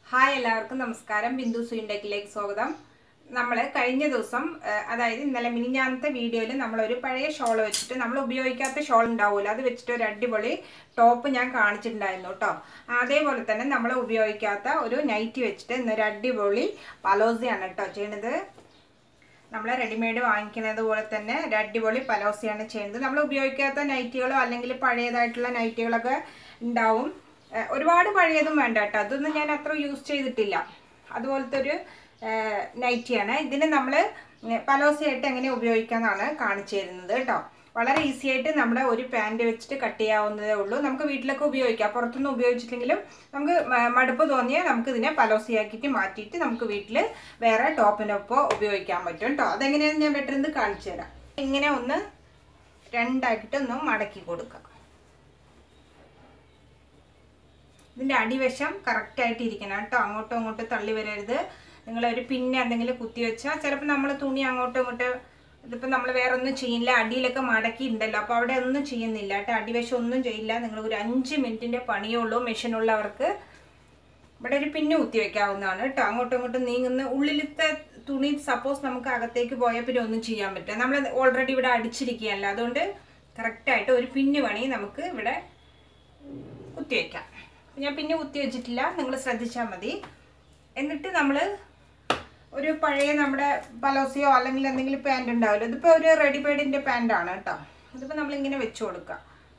hi എല്ലാവർക്കും നമസ്കാരം ബിന്ദു സുയിൻഡെക്കിലേക്ക് സ്വാഗതം നമ്മൾ കഴിഞ്ഞ ദിവസം ആ, അതായത് ഇന്നലെ മിനിഞ്ഞാന്നത്തെ വീഡിയോയിൽ നമ്മളൊരു പഴയ ഷോൾ വെച്ചിട്ട് നമ്മൾ ഉപയോഗിക്കാത്ത ഷോൾ ഉണ്ടാവുമല്ലോ അത് വെച്ചിട്ട് ഒരു അടിപൊളി ടോപ്പ് ഞാൻ കാണിച്ചിട്ടുണ്ടായിരുന്നു കേട്ടോ അതേപോലെ തന്നെ നമ്മൾ ഉപയോഗിക്കാത്ത ഒരു നൈറ്റി വെച്ചിട്ട് ഇന്നൊരു അടിപൊളി പലോസിയാണ് കേട്ടോ ചെയ്യണത് നമ്മൾ റെഡിമെയ്ഡ് വാങ്ങിക്കുന്നത് പോലെ തന്നെ ഒരു അടിപൊളി പലോസിയാണ് ചെയ്യുന്നത് നമ്മൾ ഉപയോഗിക്കാത്ത നൈറ്റികളോ അല്ലെങ്കിൽ പഴയതായിട്ടുള്ള നൈറ്റികളൊക്കെ ഉണ്ടാവും ഏഹ് ഒരുപാട് പഴയതും വേണ്ട കേട്ടോ അതൊന്നും ഞാൻ അത്ര യൂസ് ചെയ്തിട്ടില്ല അതുപോലത്തെ ഒരു നൈറ്റിയാണ് ഇതിന് നമ്മൾ പലോസിയായിട്ട് എങ്ങനെ ഉപയോഗിക്കാമെന്നാണ് കാണിച്ചു തരുന്നത് കേട്ടോ വളരെ ഈസി ആയിട്ട് നമ്മുടെ ഒരു പാൻറ് വെച്ചിട്ട് കട്ട് ചെയ്യാവുന്നതേ ഉള്ളൂ നമുക്ക് വീട്ടിലൊക്കെ ഉപയോഗിക്കാം പുറത്തൊന്നും ഉപയോഗിച്ചില്ലെങ്കിലും നമുക്ക് മ- മടുപ്പ് തോന്നിയാൽ നമുക്ക് ഇതിനെ പലോസിയാക്കിയിട്ട് മാറ്റിയിട്ട് നമുക്ക് വീട്ടിൽ വേറെ ടോപ്പിനൊപ്പം ഉപയോഗിക്കാൻ പറ്റും കേട്ടോ അതെങ്ങനെയാണെന്ന് ഞാൻ പെട്ടെന്ന് കാണിച്ചു തരാം ഇങ്ങനെ ഒന്ന് രണ്ടാക്കിയിട്ട് ഒന്ന് മടക്കി കൊടുക്കാം ഇതിൻ്റെ അടിവശം കറക്റ്റായിട്ട് ഇരിക്കണം കേട്ടോ അങ്ങോട്ടും ഇങ്ങോട്ടും തള്ളി വരരുത് നിങ്ങളൊരു പിന്നെ എന്തെങ്കിലും കുത്തി വെച്ചാൽ ചിലപ്പോൾ നമ്മൾ തുണി അങ്ങോട്ടും ഇങ്ങോട്ടും ഇതിപ്പോൾ നമ്മൾ വേറെ ഒന്നും ചെയ്യില്ല അടിയിലൊക്കെ മടക്കിയിട്ടുണ്ടല്ലോ അപ്പോൾ അവിടെ ഒന്നും ചെയ്യുന്നില്ല കേട്ടോ അടിവശം ഒന്നും ചെയ്യില്ല നിങ്ങൾ ഒരു അഞ്ച് മിനിറ്റിൻ്റെ പണിയേ ഉള്ളൂ മെഷീനുള്ളവർക്ക് ഇവിടെ ഒരു പിന്ന് കുത്തി വെക്കാവുന്നതാണ് കേട്ടോ അങ്ങോട്ടും ഇങ്ങോട്ടും നീങ്ങുന്ന ഉള്ളിലത്തെ തുണി സപ്പോസ് നമുക്ക് അകത്തേക്ക് പോയാൽ പിന്നെ ഒന്നും ചെയ്യാൻ പറ്റില്ല നമ്മൾ ഓൾറെഡി ഇവിടെ അടിച്ചിരിക്കുകയല്ല അതുകൊണ്ട് കറക്റ്റായിട്ട് ഒരു പിന്ന് പണി നമുക്ക് ഇവിടെ കുത്തി വയ്ക്കാം ഞാൻ പിന്നെ കുത്തി വെച്ചിട്ടില്ല നിങ്ങൾ ശ്രദ്ധിച്ചാൽ മതി എന്നിട്ട് നമ്മൾ ഒരു പഴയ നമ്മുടെ പലോസിയോ അല്ലെങ്കിൽ എന്തെങ്കിലും പാൻറ് ഉണ്ടാവില്ല ഇതിപ്പോൾ ഒരു റെഡിമെയ്ഡിൻ്റെ പാൻറ്റാണ് കേട്ടോ ഇതിപ്പോൾ നമ്മളിങ്ങനെ വെച്ച് കൊടുക്കുക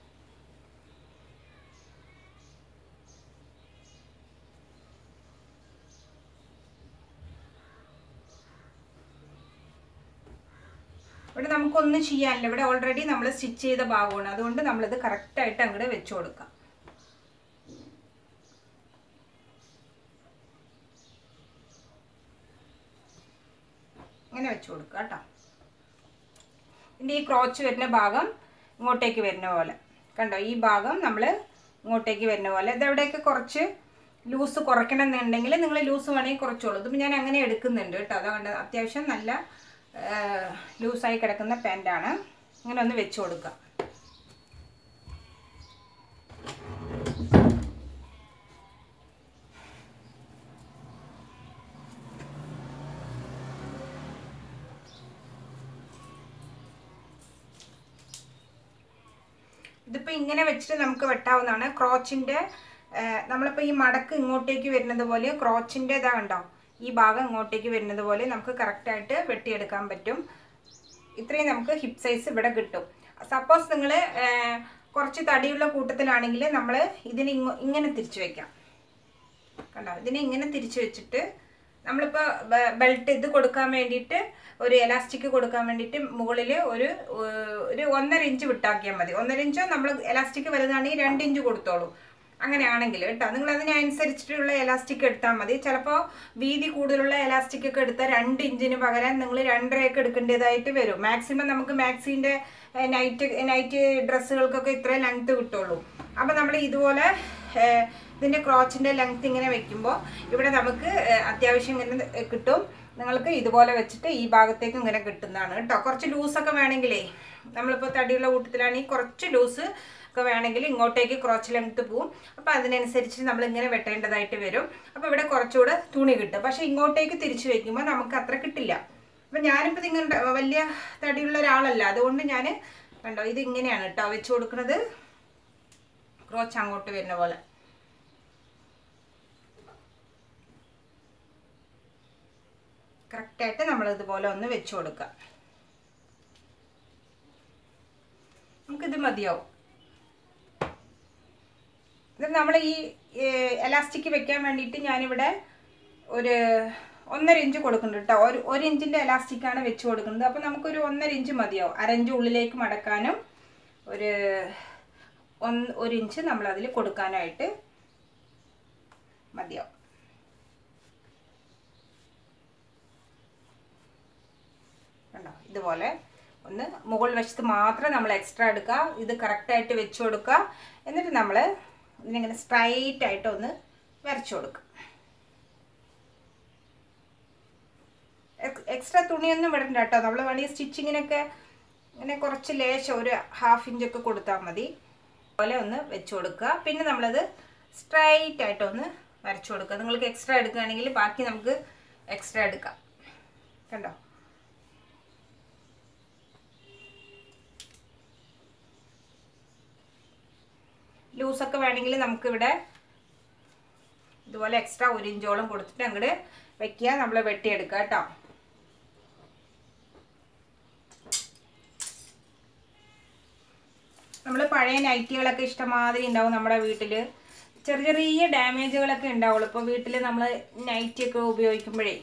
ഇവിടെ നമുക്കൊന്നും ചെയ്യാനില്ല ഇവിടെ ഓൾറെഡി നമ്മൾ സ്റ്റിച്ച് ചെയ്ത ഭാഗമാണ് അതുകൊണ്ട് നമ്മളിത് കറക്റ്റായിട്ട് അങ്ങോട്ട് വെച്ച് കൊടുക്കാം ഇങ്ങനെ വെച്ച് കൊടുക്കുക കേട്ടോ ഇതിൻ്റെ ഈ ക്രോച്ച് വരുന്ന ഭാഗം ഇങ്ങോട്ടേക്ക് വരുന്ന പോലെ കണ്ടോ ഈ ഭാഗം നമ്മൾ ഇങ്ങോട്ടേക്ക് വരുന്ന പോലെ ഇതെവിടെയൊക്കെ കുറച്ച് ലൂസ് കുറയ്ക്കണം എന്നുണ്ടെങ്കിൽ നിങ്ങൾ ലൂസ് വേണമെങ്കിൽ കുറച്ചോളൂ ഇതിപ്പോൾ ഞാൻ അങ്ങനെ എടുക്കുന്നുണ്ട് കേട്ടോ അതുകൊണ്ട് അത്യാവശ്യം നല്ല ലൂസായി കിടക്കുന്ന പാൻറ്റാണ് ഇങ്ങനെ ഒന്ന് വെച്ച് കൊടുക്കുക ഇതിപ്പോൾ ഇങ്ങനെ വെച്ചിട്ട് നമുക്ക് വെട്ടാവുന്നതാണ് ക്രോച്ചിൻ്റെ നമ്മളിപ്പോൾ ഈ മടക്ക് ഇങ്ങോട്ടേക്ക് വരുന്നത് പോലെ ക്രോച്ചിൻ്റെ ഇതാ കണ്ടോ ഈ ഭാഗം ഇങ്ങോട്ടേക്ക് വരുന്നത് പോലെ നമുക്ക് കറക്റ്റായിട്ട് വെട്ടിയെടുക്കാൻ പറ്റും ഇത്രയും നമുക്ക് ഹിപ്പ് സൈസ് ഇവിടെ കിട്ടും സപ്പോസ് നിങ്ങൾ കുറച്ച് തടിയുള്ള കൂട്ടത്തിലാണെങ്കിൽ നമ്മൾ ഇതിനെ ഇങ്ങ ഇങ്ങനെ തിരിച്ചു വെക്കാം കണ്ടോ ഇതിനെ ഇങ്ങനെ തിരിച്ചു വെച്ചിട്ട് നമ്മളിപ്പോൾ ബെൽറ്റ് ഇത് കൊടുക്കാൻ വേണ്ടിയിട്ട് ഒരു എലാസ്റ്റിക് കൊടുക്കാൻ വേണ്ടിയിട്ട് മുകളിൽ ഒരു ഏർ, ഒരു ഒന്നര ഇഞ്ച് വിട്ടാക്കിയാൽ മതി ഒന്നര ഇഞ്ചോ നമ്മൾ എലാസ്റ്റിക് വലുതാണെങ്കിൽ രണ്ട് ഇഞ്ച് കൊടുത്തോളൂ അങ്ങനെയാണെങ്കിൽ കേട്ടോ നിങ്ങൾ അതിനനുസരിച്ചിട്ടുള്ള എലാസ്റ്റിക് എടുത്താൽ മതി ചിലപ്പോൾ വീതി കൂടുതലുള്ള എലാസ്റ്റിക് ഒക്കെ എടുത്താൽ രണ്ട് ഇഞ്ചിന് പകരം നിങ്ങൾ രണ്ടരയൊക്കെ എടുക്കേണ്ടതായിട്ട് വരും മാക്സിമം നമുക്ക് മാക്സിൻ്റെ നൈറ്റ് നൈറ്റ് ഡ്രസ്സുകൾക്കൊക്കെ ഇത്രയും ലെങ്ത്ത് കിട്ടുള്ളൂ അപ്പോൾ നമ്മൾ ഇതുപോലെ ഏർ, ഇതിൻ്റെ ക്രോച്ചിൻ്റെ ലെങ്ത്ത് ഇങ്ങനെ വെക്കുമ്പോൾ ഇവിടെ നമുക്ക് ഏർ, അത്യാവശ്യം ഇങ്ങനെ കിട്ടും നിങ്ങൾക്ക് ഇതുപോലെ വെച്ചിട്ട് ഈ ഭാഗത്തേക്ക് ഇങ്ങനെ കിട്ടുന്നതാണ് കേട്ടോ കുറച്ച് ലൂസൊക്കെ വേണമെങ്കിലേ നമ്മളിപ്പോൾ തടിയുള്ള കൂട്ടത്തിലാണെങ്കിൽ കുറച്ച് ലൂസ് ഒക്കെ വേണമെങ്കിൽ ഇങ്ങോട്ടേക്ക് ക്രോച്ച് ലെങ്ത്ത് പോവും അപ്പോൾ അതിനനുസരിച്ച് നമ്മൾ ഇങ്ങനെ വെട്ടേണ്ടതായിട്ട് വരും അപ്പോൾ ഇവിടെ കുറച്ചുകൂടെ തുണി കിട്ടും പക്ഷേ ഇങ്ങോട്ടേക്ക് തിരിച്ചു വെക്കുമ്പോൾ നമുക്ക് അത്ര കിട്ടില്ല അപ്പം ഞാനിപ്പോൾ നിങ്ങളുടെ വലിയ തടിയുള്ള ഒരാളല്ല അതുകൊണ്ട് ഞാൻ കണ്ടോ ഇത് ഇങ്ങനെയാണ് കേട്ടോ വെച്ച് കൊടുക്കുന്നത് ക്രോച്ച് അങ്ങോട്ട് വരുന്ന പോലെ കറക്റ്റായിട്ട് നമ്മൾ ഇതുപോലെ ഒന്ന് വെച്ച് കൊടുക്കുക നമുക്കിത് മതിയാവും ഇത് നമ്മൾ ഈ എലാസ്റ്റിക് വെക്കാൻ വേണ്ടിയിട്ട് ഞാനിവിടെ ഒരു ഒന്നര ഇഞ്ച് കൊടുക്കുന്നുണ്ട് കേട്ടോ ഒരു ഒരു ഇഞ്ചിൻ്റെ എലാസ്റ്റിക്കാണ് വെച്ച് കൊടുക്കുന്നത് അപ്പോൾ നമുക്കൊരു ഒന്നര ഇഞ്ച് മതിയാവും അരഞ്ച് ഉള്ളിലേക്ക് മടക്കാനും ഒരു ഒന്ന് ഒരു ഇഞ്ച് നമ്മളതിൽ കൊടുക്കാനായിട്ട് മതിയാവും കണ്ടോ ഇതുപോലെ ഒന്ന് മുകൾ വശത്ത് മാത്രം നമ്മൾ എക്സ്ട്രാ എടുക്കുക ഇത് കറക്റ്റായിട്ട് വെച്ച് കൊടുക്കുക എന്നിട്ട് നമ്മൾ ഇതിനിങ്ങനെ സ്ട്രൈറ്റ് ആയിട്ട് ഒന്ന് വരച്ചു കൊടുക്കുക എക്സ്ട്രാ തുണിയൊന്നും വിടണ്ട കേട്ടോ നമ്മൾ വേണമെങ്കിൽ സ്റ്റിച്ചിങ്ങിനൊക്കെ ഇങ്ങനെ കുറച്ച് ലേശം ഒരു ഹാഫ് ഇഞ്ചൊക്കെ കൊടുത്താൽ മതി അതുപോലെ ഒന്ന് വെച്ച് കൊടുക്കുക പിന്നെ നമ്മളത് സ്ട്രൈറ്റ് ആയിട്ടൊന്ന് വരച്ചു കൊടുക്കുക നിങ്ങൾക്ക് എക്സ്ട്രാ എടുക്കുകയാണെങ്കിൽ ബാക്കി നമുക്ക് എക്സ്ട്രാ എടുക്കാം കണ്ടോ ലൂസൊക്കെ വേണമെങ്കിൽ നമുക്കിവിടെ ഇതുപോലെ എക്സ്ട്രാ ഒരു ഇഞ്ചോളം കൊടുത്തിട്ട് അങ്ങോട്ട് വെക്കുക നമ്മൾ വെട്ടിയെടുക്കുക കേട്ടോ നമ്മൾ പഴയ നൈറ്റികളൊക്കെ ഇഷ്ടമാതിരി ഉണ്ടാവും നമ്മുടെ വീട്ടിൽ ചെറിയ ചെറിയ ഡാമേജുകളൊക്കെ ഉണ്ടാവുള്ളൂ ഇപ്പോൾ വീട്ടിൽ നമ്മൾ നൈറ്റിയൊക്കെ ഉപയോഗിക്കുമ്പോഴേ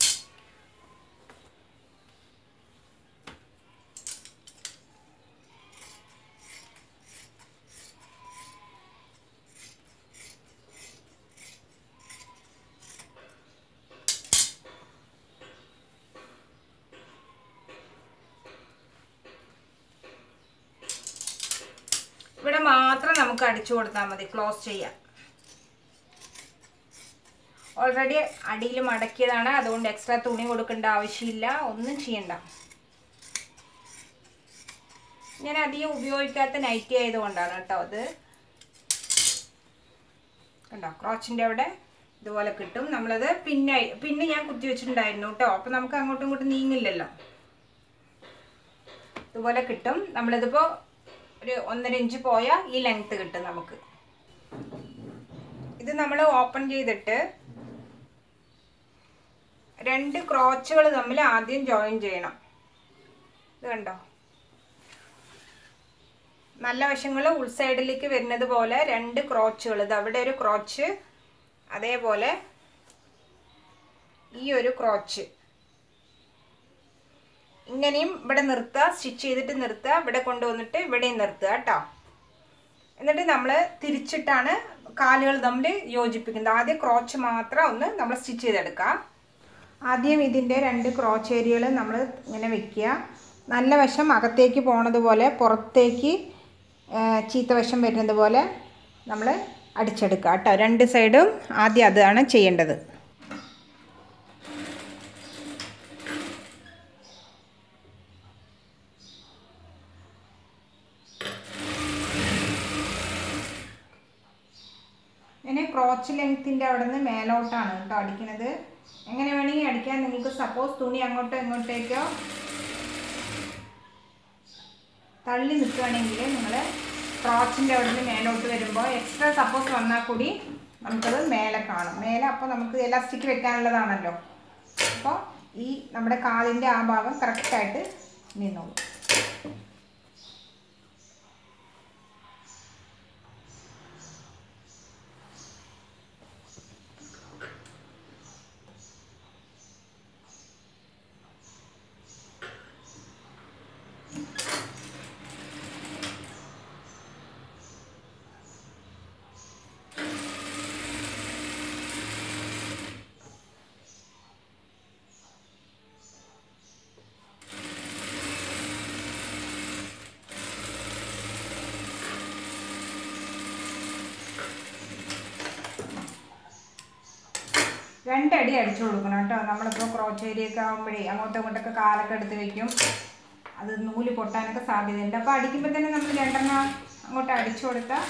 ഇവിടെ മാത്രം നമുക്ക് അടിച്ചു കൊടുത്താൽ മതി ക്ലോസ് ചെയ്യാം ഓൾറെഡി അടിയിൽ മടക്കിയതാണ് അതുകൊണ്ട് എക്സ്ട്രാ തുണി കൊടുക്കേണ്ട ആവശ്യമില്ല ഒന്നും ചെയ്യണ്ട ഞാൻ അധികം ഉപയോഗിക്കാത്ത നൈറ്റി ആയതുകൊണ്ടാണ് കേട്ടോ അത് കണ്ടോ ക്രോച്ചിൻ്റെ അവിടെ ഇതുപോലെ കിട്ടും നമ്മളത് പിന്നെ പിന്നെ ഞാൻ കുത്തി വെച്ചിട്ടുണ്ടായിരുന്നു കേട്ടോ അപ്പം നമുക്ക് അങ്ങോട്ടും ഇങ്ങോട്ടും നീങ്ങില്ലല്ലോ ഇതുപോലെ കിട്ടും നമ്മളിതിപ്പോൾ ഒരു ഒന്നര ഇഞ്ച് പോയാൽ ഈ ലെങ്ത്ത് കിട്ടും നമുക്ക് ഇത് നമ്മൾ ഓപ്പൺ ചെയ്തിട്ട് രണ്ട് ക്രോച്ചുകൾ തമ്മിൽ ആദ്യം ജോയിൻ ചെയ്യണം ഇത് കണ്ടോ നല്ല വശങ്ങൾ ഉൾസൈഡിലേക്ക് വരുന്നത് പോലെ രണ്ട് ക്രോച്ചുകൾ ഇത് അവിടെ ഒരു ക്രോച്ച് അതേപോലെ ഈ ഒരു ക്രോച്ച് ഇങ്ങനെയും ഇവിടെ നിർത്തുക സ്റ്റിച്ച് ചെയ്തിട്ട് നിർത്തുക ഇവിടെ കൊണ്ടുവന്നിട്ട് ഇവിടെയും നിർത്തുക കേട്ടോ എന്നിട്ട് നമ്മൾ തിരിച്ചിട്ടാണ് കാലുകൾ തമ്മിൽ യോജിപ്പിക്കുന്നത് ആദ്യം ക്രോച്ച് മാത്രം ഒന്ന് നമ്മൾ സ്റ്റിച്ച് ചെയ്തെടുക്കാം ആദ്യം ഇതിൻ്റെ രണ്ട് ക്രോച്ച് ഏരിയകൾ നമ്മൾ ഇങ്ങനെ വെക്കുക നല്ല വശം അകത്തേക്ക് പോണത് പോലെ പുറത്തേക്ക് ചീത്ത വശം വരുന്നത് പോലെ നമ്മൾ അടിച്ചെടുക്കുക കേട്ടോ രണ്ട് സൈഡും ആദ്യം അതാണ് ചെയ്യേണ്ടത് ഇങ്ങനെ ക്രോച്ച് ലെങ്ത്തിൻ്റെ അവിടെ നിന്ന് മേലോട്ടാണ് കേട്ടോ അടിക്കുന്നത് എങ്ങനെ വേണമെങ്കിൽ അടിക്കാൻ നിങ്ങൾക്ക് സപ്പോസ് തുണി അങ്ങോട്ടോ ഇങ്ങോട്ടേക്കോ തള്ളി നിൽക്കുകയാണെങ്കിൽ നിങ്ങൾ ക്രോച്ചിൻ്റെ അവിടെ നിന്ന് മേലോട്ട് വരുമ്പോൾ എക്സ്ട്രാ സപ്പോസ് വന്നാൽ കൂടി നമുക്കത് മേലെ കാണും മേലെ അപ്പോൾ നമുക്ക് എലാസ്റ്റിക് വെക്കാനുള്ളതാണല്ലോ അപ്പോൾ ഈ നമ്മുടെ കാലിൻ്റെ ആ ഭാഗം കറക്റ്റായിട്ട് നിന്നോളും രണ്ടടി അടിച്ചു കൊടുക്കണം കേട്ടോ നമ്മളിപ്പോൾ ക്രോച്ച് ഏരിയൊക്കെ ആകുമ്പോഴേ അങ്ങോട്ടും ഇങ്ങോട്ടൊക്കെ കാലൊക്കെ എടുത്ത് വെക്കും അത് നൂല് പൊട്ടാനൊക്കെ സാധ്യതയുണ്ട് അപ്പോൾ അടിക്കുമ്പോൾ തന്നെ നമ്മൾ രണ്ടെണ്ണം അങ്ങോട്ട് അടിച്ചു കൊടുത്താൽ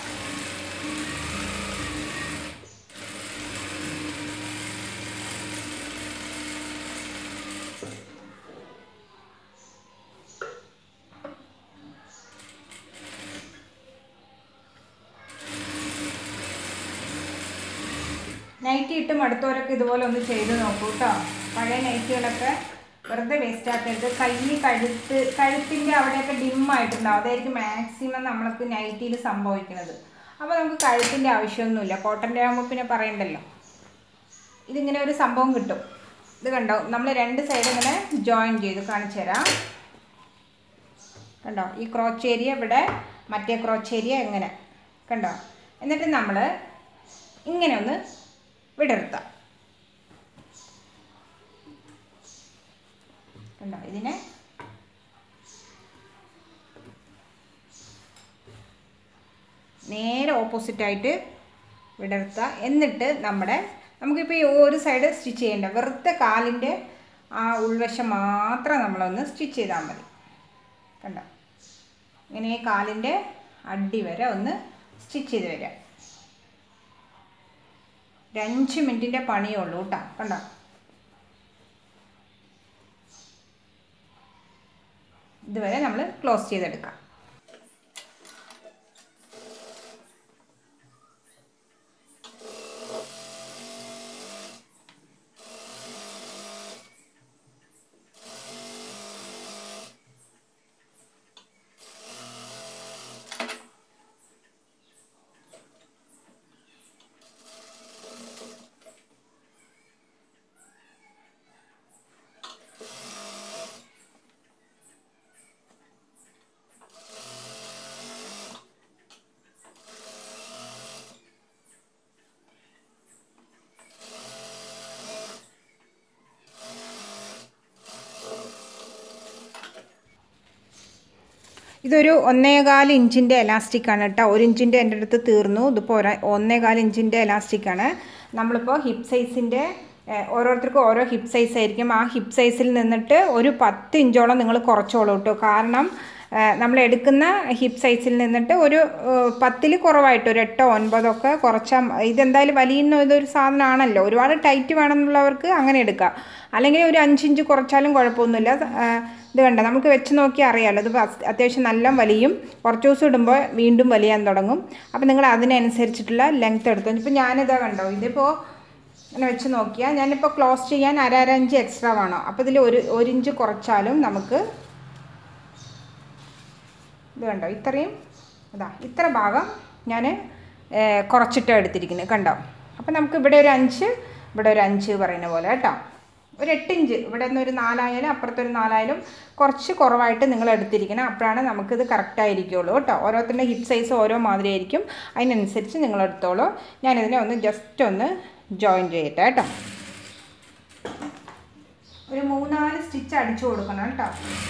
നൈറ്റി ഇട്ട് മടുത്തവരൊക്കെ ഇതുപോലെ ഒന്ന് ചെയ്ത് നോക്കൂ കേട്ടോ പഴയ നൈറ്റികളൊക്കെ വെറുതെ വേസ്റ്റ് ആക്കരുത് കൈ കഴുത്ത് കഴുത്തിൻ്റെ അവിടെയൊക്കെ ഡിമ്മായിട്ടുണ്ടാവും അതായിരിക്കും മാക്സിമം നമ്മൾക്ക് നൈറ്റിയിൽ സംഭവിക്കുന്നത് അപ്പോൾ നമുക്ക് കഴുത്തിൻ്റെ ആവശ്യമൊന്നുമില്ല കോട്ടൻ്റെ ആകുമ്പോൾ പിന്നെ പറയണ്ടല്ലോ ഇതിങ്ങനെ ഒരു സംഭവം കിട്ടും ഇത് കണ്ടോ നമ്മൾ രണ്ട് സൈഡ് ഇങ്ങനെ ജോയിൻ ചെയ്ത് കാണിച്ചു തരാം കണ്ടോ ഈ ക്രോച്ച് ഏരിയ ഇവിടെ മറ്റേ ക്രോച്ച് ഏരിയ എങ്ങനെ കണ്ടോ എന്നിട്ട് നമ്മൾ ഇങ്ങനെ ഒന്ന് വിടർത്താം കണ്ടോ ഇതിനെ നേരെ ഓപ്പോസിറ്റായിട്ട് വിടർത്തുക എന്നിട്ട് നമ്മുടെ നമുക്കിപ്പോൾ ഈ ഒരു സൈഡ് സ്റ്റിച്ച് ചെയ്യേണ്ട വെറുതെ കാലിൻ്റെ ആ ഉൾവശം മാത്രം നമ്മളൊന്ന് സ്റ്റിച്ച് ചെയ്താൽ മതി കണ്ടോ ഇങ്ങനെ കാലിൻ്റെ അടി വരെ ഒന്ന് സ്റ്റിച്ച് ചെയ്ത് വരാം ഒരു അഞ്ച് മിനിറ്റിൻ്റെ പണിയേ ഉള്ളൂ കേട്ടോ കണ്ടോ ഇതുവരെ നമ്മൾ ക്ലോസ് ചെയ്തെടുക്കാം ഇതൊരു ഒന്നേകാൽ ഇഞ്ചിൻ്റെ എലാസ്റ്റിക്കാണ് കേട്ടോ ഒരു ഇഞ്ചിൻ്റെ എൻ്റെ അടുത്ത് തീർന്നു ഇതിപ്പോൾ ഒര ഒന്നേകാൽ ഇഞ്ചിൻ്റെ എലാസ്റ്റിക്കാണ് നമ്മളിപ്പോൾ ഹിപ്പ് സൈസിൻ്റെ ഓരോരുത്തർക്കും ഓരോ ഹിപ്പ് സൈസ് ആയിരിക്കും ആ ഹിപ്പ് സൈസിൽ നിന്നിട്ട് ഒരു പത്ത് ഇഞ്ചോളം നിങ്ങൾ കുറച്ചോളൂ കേട്ടോ കാരണം നമ്മൾ എടുക്കുന്ന ഹിപ്പ് സൈസിൽ നിന്നിട്ട് ഒരു പത്തിൽ കുറവായിട്ട് ഒരു എട്ടോ ഒൻപതോ ഒക്കെ കുറച്ചാൽ ഇതെന്തായാലും വലിയുന്ന ഇതൊരു സാധനമാണല്ലോ ഒരുപാട് ടൈറ്റ് വേണമെന്നുള്ളവർക്ക് അങ്ങനെ എടുക്കാം അല്ലെങ്കിൽ ഒരു അഞ്ചിഞ്ച് കുറച്ചാലും കുഴപ്പമൊന്നുമില്ല ഇത് കണ്ട നമുക്ക് വെച്ച് നോക്കിയാൽ അറിയാമല്ലോ ഇത് അത്യാവശ്യം നല്ല വലിയും കുറച്ച് ദിവസം ഇടുമ്പോൾ വീണ്ടും വലിയാൻ തുടങ്ങും അപ്പോൾ നിങ്ങൾ അതിനനുസരിച്ചിട്ടുള്ള ലെങ്ത് എടുത്തു ഇപ്പോൾ ഞാനിതാ കണ്ടോ ഇതിപ്പോൾ ഇങ്ങനെ വെച്ച് നോക്കിയാൽ ഞാനിപ്പോൾ ക്ലോസ് ചെയ്യാൻ അര അര ഇഞ്ച് എക്സ്ട്രാ വേണോ അപ്പോൾ ഇതിൽ ഒരു ഒരു ഇഞ്ച് കുറച്ചാലും നമുക്ക് ഇത് കണ്ടോ ഇത്രയും ഇതാ ഇത്ര ഭാഗം ഞാൻ കുറച്ചിട്ട് എടുത്തിരിക്കുന്നത് കണ്ടോ അപ്പോൾ നമുക്ക് ഇവിടെ ഒരു അഞ്ച് ഇവിടെ ഒരു അഞ്ച് പറയുന്ന പോലെ കേട്ടോ ഒരു എട്ട് ഇഞ്ച് ഇവിടെ നിന്ന് ഒരു നാലായാലും അപ്പുറത്തൊരു നാലായാലും കുറച്ച് കുറവായിട്ട് നിങ്ങൾ എടുത്തിരിക്കണം അപ്പോഴാണ് നമുക്കിത് കറക്റ്റായിരിക്കുള്ളൂ കേട്ടോ ഓരോരുത്തരുടെ ഹിപ്പ് സൈസ് ഓരോ മാതിരി ആയിരിക്കും അതിനനുസരിച്ച് നിങ്ങൾ എടുത്തോളൂ ഞാനിതിനെ ഒന്ന് ജസ്റ്റ് ഒന്ന് ജോയിൻ ചെയ്യട്ടെ കേട്ടോ ഒരു മൂന്നാല് സ്റ്റിച്ച് അടിച്ചു കൊടുക്കണം കേട്ടോ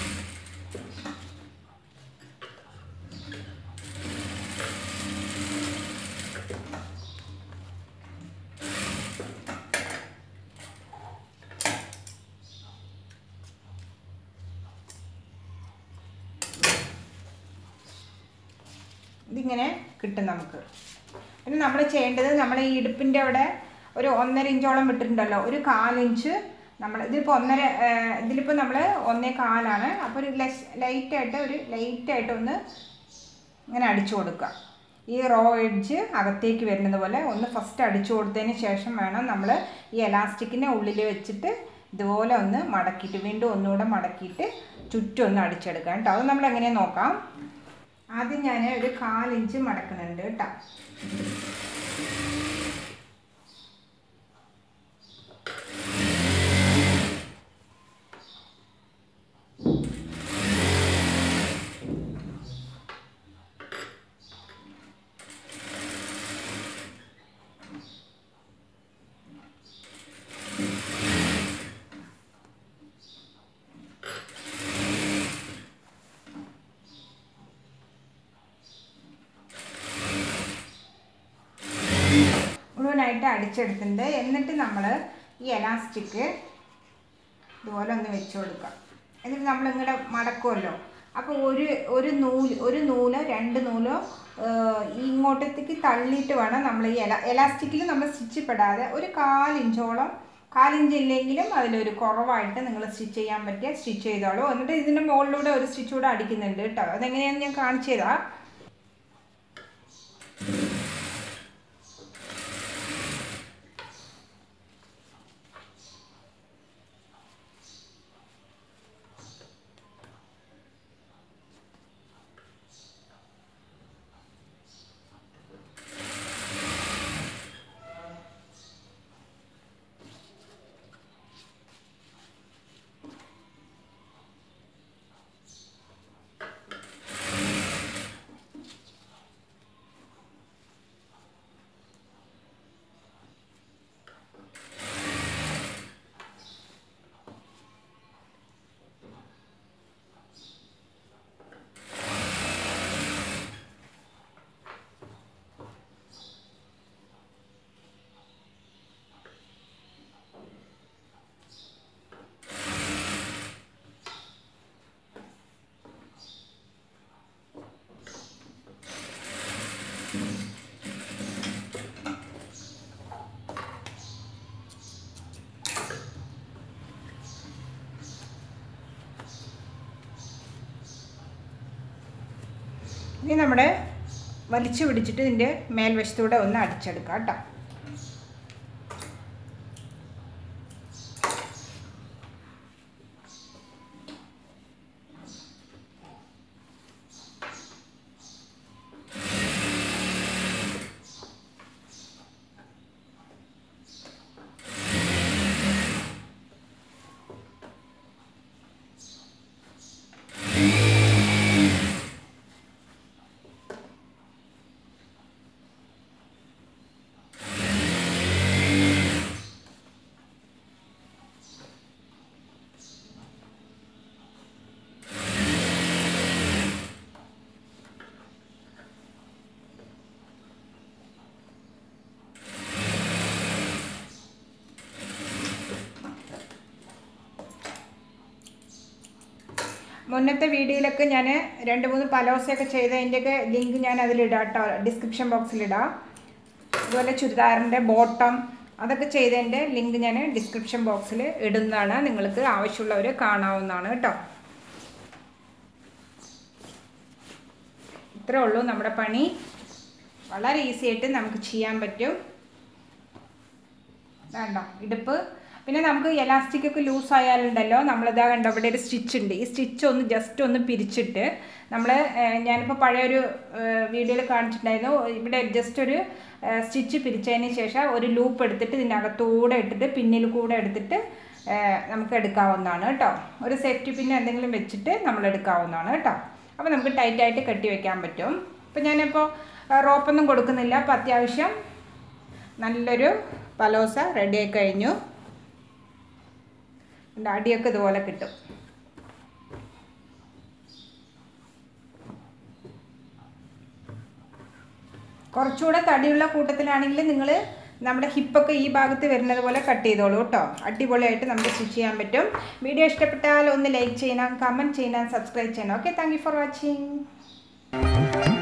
ഇതിങ്ങനെ കിട്ടും നമുക്ക് പിന്നെ നമ്മൾ ചെയ്യേണ്ടത് നമ്മൾ ഈ ഇടുപ്പിൻ്റെ അവിടെ ഒരു ഒന്നര ഇഞ്ചോളം വിട്ടിട്ടുണ്ടല്ലോ ഒരു കാലിഞ്ച് നമ്മൾ ഇതിലിപ്പോൾ ഒന്നര ഇതിലിപ്പോൾ നമ്മൾ ഒന്നേ കാലാണ് അപ്പോൾ ഒരു ലെസ് ലൈറ്റായിട്ട് ഒരു ലൈറ്റായിട്ട് ഒന്ന് ഇങ്ങനെ അടിച്ചു കൊടുക്കുക ഈ റോ എഡ്ജ് അകത്തേക്ക് വരുന്നത് പോലെ ഒന്ന് ഫസ്റ്റ് അടിച്ചു കൊടുത്തതിന് ശേഷം വേണം നമ്മൾ ഈ എലാസ്റ്റിക്കിനെ ഉള്ളിൽ വെച്ചിട്ട് ഇതുപോലെ ഒന്ന് മടക്കിയിട്ട് വീണ്ടും ഒന്നുകൂടെ മടക്കിയിട്ട് ചുറ്റും ഒന്ന് അടിച്ചെടുക്കാം കേട്ടോ അത് നമ്മൾ എങ്ങനെയാണ് നോക്കാം ആദ്യം ഞാൻ ഒരു കാലിഞ്ച് മടക്കുന്നുണ്ട് കേട്ടോ മുഴുവനായിട്ട് അടിച്ചെടുത്തിട്ടുണ്ട് എന്നിട്ട് നമ്മൾ ഈ എലാസ്റ്റിക് ഇതുപോലെ ഒന്ന് വെച്ച് കൊടുക്കാം എന്നിട്ട് നമ്മൾ ഇങ്ങനെ മടക്കുമല്ലോ അപ്പോൾ ഒരു ഒരു നൂല് ഒരു നൂലോ രണ്ട് നൂലോ ഇങ്ങോട്ടത്തേക്ക് തള്ളിയിട്ട് വേണം നമ്മൾ ഈ എല എലാസ്റ്റിക്കിൽ നമ്മൾ സ്റ്റിച്ച് പെടാതെ ഒരു കാലിഞ്ചോളം കാലിഞ്ച് ഇല്ലെങ്കിലും അതിലൊരു കുറവായിട്ട് നിങ്ങൾ സ്റ്റിച്ച് ചെയ്യാൻ പറ്റിയ സ്റ്റിച്ച് ചെയ്തോളൂ എന്നിട്ട് ഇതിൻ്റെ മുകളിലൂടെ ഒരു സ്റ്റിച്ച് കൂടെ അടിക്കുന്നുണ്ട് കേട്ടോ അതെങ്ങനെയാണെന്ന് ഞാൻ കാണിച്ചു തരാം ഇനി നമ്മുടെ വലിച്ചു പിടിച്ചിട്ട് ഇതിൻ്റെ മേൽവശത്തൂടെ ഒന്ന് അടിച്ചെടുക്കാം കേട്ടോ മുന്നത്തെ വീഡിയോയിലൊക്കെ ഞാൻ രണ്ട് മൂന്ന് പലോസയൊക്കെ ചെയ്തതിൻ്റെയൊക്കെ ലിങ്ക് ഞാൻ അതിലിടാം കേട്ടോ ഡിസ്ക്രിപ്ഷൻ ബോക്സിലിടാം അതുപോലെ ചുരിദാറിൻ്റെ ബോട്ടം അതൊക്കെ ചെയ്തതിൻ്റെ ലിങ്ക് ഞാൻ ഡിസ്ക്രിപ്ഷൻ ബോക്സിൽ ഇടുന്നതാണ് നിങ്ങൾക്ക് ആവശ്യമുള്ളവർ കാണാവുന്നതാണ് കേട്ടോ ഇത്രേ ഉള്ളൂ നമ്മുടെ പണി വളരെ ഈസി ആയിട്ട് നമുക്ക് ചെയ്യാൻ പറ്റും വേണ്ട ഇടുപ്പ് പിന്നെ നമുക്ക് എലാസ്റ്റിക് ഒക്കെ ലൂസ് ആയാലുണ്ടല്ലോ നമ്മളിതാ കണ്ടോ ഇവിടെ ഒരു സ്റ്റിച്ച് ഉണ്ട് ഈ സ്റ്റിച്ച് ഒന്ന് ജസ്റ്റ് ഒന്ന് പിരിച്ചിട്ട് നമ്മൾ ഞാനിപ്പോൾ പഴയൊരു വീഡിയോയിൽ കാണിച്ചിട്ടുണ്ടായിരുന്നു ഇവിടെ ജസ്റ്റ് ഒരു സ്റ്റിച്ച് പിരിച്ചതിന് ശേഷം ഒരു ലൂപ്പ് എടുത്തിട്ട് ഇതിൻ്റെ അകത്തൂടെ ഇട്ടിട്ട് പിന്നിൽ കൂടെ എടുത്തിട്ട് നമുക്ക് എടുക്കാവുന്നതാണ് കേട്ടോ ഒരു സേഫ്റ്റി പിന്നെ എന്തെങ്കിലും വെച്ചിട്ട് നമ്മൾ എടുക്കാവുന്നതാണ് കേട്ടോ അപ്പോൾ നമുക്ക് ടൈറ്റായിട്ട് കെട്ടി വെക്കാൻ പറ്റും അപ്പോൾ ഞാനിപ്പോൾ റോപ്പൊന്നും കൊടുക്കുന്നില്ല അപ്പോൾ അത്യാവശ്യം നല്ലൊരു പലോസ റെഡിയായി കഴിഞ്ഞു ഇതിൻ്റെ അടിയൊക്കെ ഇതുപോലെ കിട്ടും കുറച്ചുകൂടെ തടിയുള്ള കൂട്ടത്തിലാണെങ്കിൽ നിങ്ങൾ നമ്മുടെ ഹിപ്പൊക്കെ ഈ ഭാഗത്ത് വരുന്നത് പോലെ കട്ട് ചെയ്തോളൂ കേട്ടോ അടിപൊളിയായിട്ട് നമുക്ക് സ്റ്റിച്ച് ചെയ്യാൻ പറ്റും വീഡിയോ ഇഷ്ടപ്പെട്ടാൽ ഒന്ന് ലൈക്ക് ചെയ്യണം കമൻറ്റ് ചെയ്യണം സബ്സ്ക്രൈബ് ചെയ്യണം okay thank you for watching